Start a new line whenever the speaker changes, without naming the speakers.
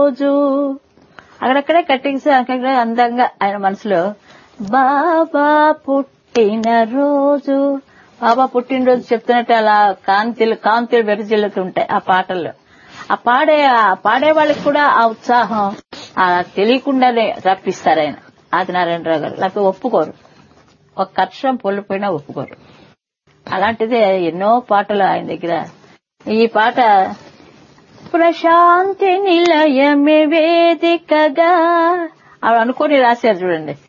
రోజు అక్కడక్కడే కట్టింగ్స్ అక్కడ అందంగా ఆయన మనసులో బాబా పుట్టిన రోజు బాబా పుట్టినరోజు చెప్తున్నట్టు అలా కాంతిలు కాంతులు వెదజిల్లుతుంటాయి ఆ పాటల్లో ఆ పాడే ఆ పాడే వాళ్ళకి కూడా ఆ ఉత్సాహం ఆ తెలియకుండానే రప్పిస్తారు ఆయన ఆదినారాయణరావు గారు లేకపోతే ఒప్పుకోరు ఒక కక్షం పొల్లిపోయినా ఒప్పుకోరు అలాంటిదే ఎన్నో పాటలు ఆయన దగ్గర ఈ పాట ప్రశాంతి నిలయమే వేదికగా ఆవిడ అనుకొని రాశారు చూడండి